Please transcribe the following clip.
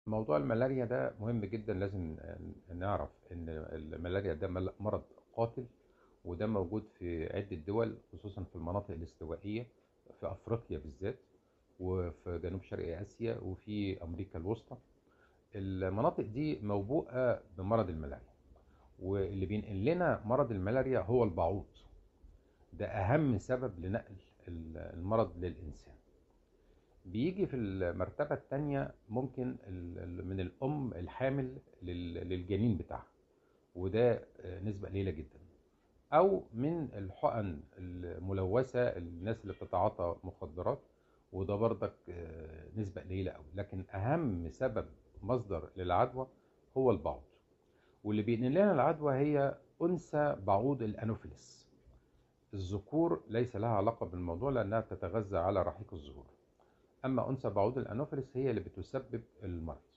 موضوع الملاريا ده مهم جدا لازم نعرف ان الملاريا ده مل- مرض قاتل وده موجود في عدة دول خصوصا في المناطق الاستوائية في افريقيا بالذات وفي جنوب شرق اسيا وفي امريكا الوسطى المناطق دي موبوءة بمرض الملاريا واللي بينقل لنا مرض الملاريا هو البعوض ده اهم سبب لنقل المرض للانسان بيجي في المرتبة التانية ممكن ال- ال- من الأم الحامل لل- للجنين بتاعها وده آه، نسبة قليلة جدا أو من الحقن الملوثة الناس اللي بتتعاطى مخدرات وده برضك آه، نسبة قليلة أوي لكن أهم سبب مصدر للعدوى هو البعوض واللي بينقل لنا العدوى هي أنثى بعوض الأنوفيلس الذكور ليس لها علاقة بالموضوع لأنها تتغذى على رحيق الزهور أما أنثى بعوض الأنوفيلس هي اللي بتسبب المرض